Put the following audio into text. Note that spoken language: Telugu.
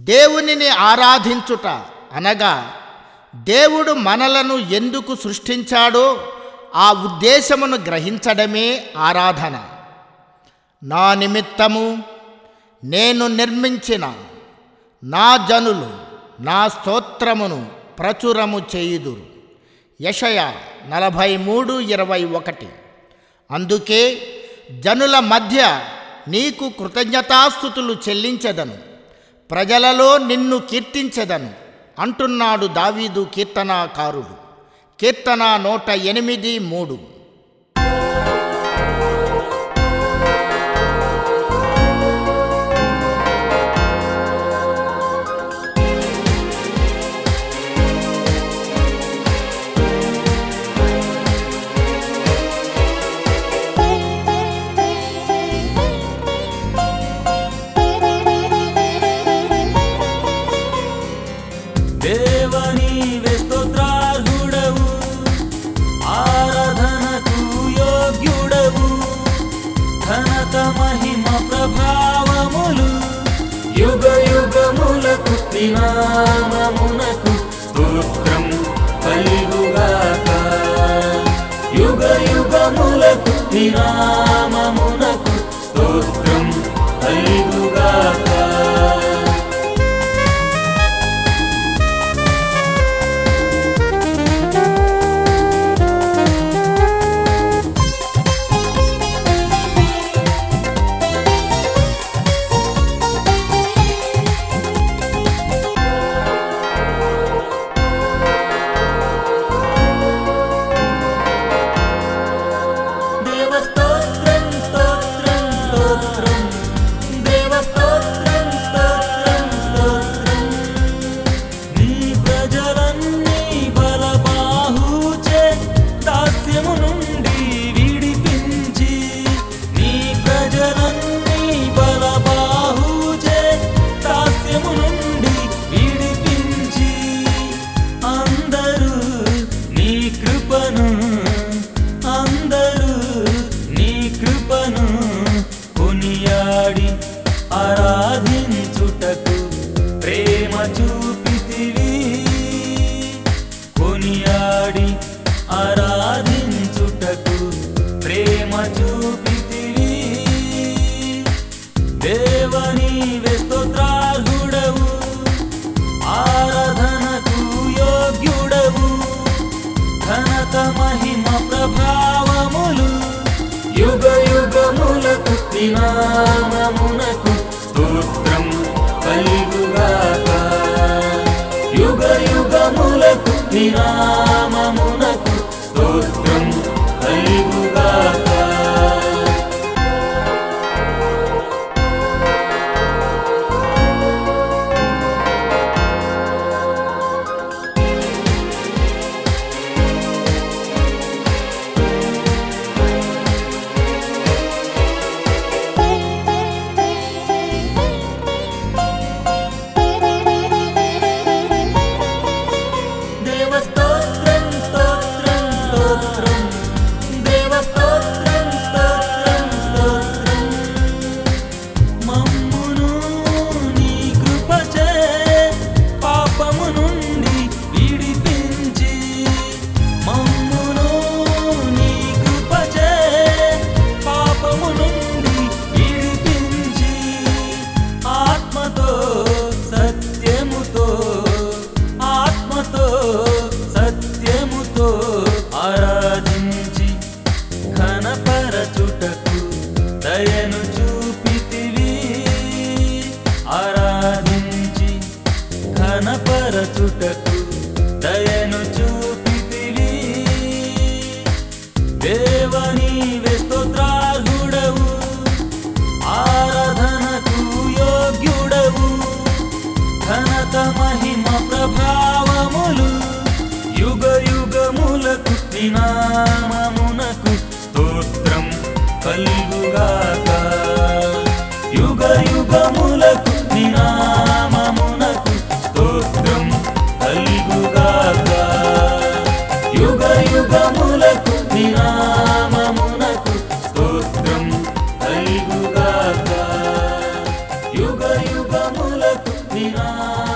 దేవునిని ఆరాధించుట అనగా దేవుడు మనలను ఎందుకు సృష్టించాడో ఆ ఉద్దేశమును గ్రహించడమే ఆరాధన నా నిమిత్తము నేను నిర్మించిన నా జనులు నా స్తోత్రమును ప్రచురము చేయుదురు యషయ నలభై మూడు ఇరవై ఒకటి అందుకే జనుల మధ్య నీకు కృతజ్ఞతాస్థుతులు చెల్లించెదను ప్రజలలో నిన్ను కీర్తించెదను అంటున్నాడు దావీదు కీర్తనాకారుడు కీర్తన నూట ఎనిమిది మూడు దేవని స్తోత్రార్హుడవు ఆరాధనకు యోగ్యుడవు ఘనత మహిమ ప్రభావములు యుగ యుగములకు నామమునకు స్తోత్రం కలుగుగాక యుగ యుగములకు నామమునకు స్తోత్రం కలుగుగాక దేవస్తోత్రం స్తోత్రం స్తోత్రం దేవస్తోత్రం స్తోత్రం స్తోత్రం నీ ప్రజలన్నీ బలబాహుచే దాస్యము నుండి విడిపించి నీ ప్రజలన్నీ బలబాహుచే దాస్యము నుండి విడిపించి అందరూ నీ కృపను అందరూ నీ కృపను కొనియాడి ఆరాధించుటకు ప్రేమ చూపితివి కొనియాడి ఆరాధించుటకు ప్రేమ చూపితివి దేవని స్తోత్రార్హుడవు ఆరాధనకు యోగ్యుడవు ఘనత మహిమ ప్రభావములు యుగ యుగములకు నామమునకు స్తోత్రం కలుగుగాక యుగ యుగములకు నామమునకు స్తోత్రం కలుగుగాక దేవస్తోత్రం స్తోత్రం స్తోత్రం దేవస్తోత్రం స్తోత్రం స్తోత్రం మమ్మును నీ కృపచే పాపము నుండి విడిపించి మమ్మును నీ కృపచే పాపము నుండి విడిపించి ఆత్మతో సత్యముతో ఆత్మతో సత్యముతో ఆరాధించి ఘనపరచుటకు దయను చూపితివి ఆరాధించి ఘనపరచుటకు దయను చూపితివి దేవని స్తోత్రార్హుడవు ఆరాధనకు యోగ్యుడవు ఘనత మహిమ ప్రభావములు యుగ యుగములకు నామమునకు స్తోత్రం కలుగుగాక యుగ యుగములకు నామమునకు స్తోత్రం కలుగుగాక యుగ యుగములకు నామమునకు స్తోత్రం కలుగుగాక యుగ యుగములకు నినా ఆ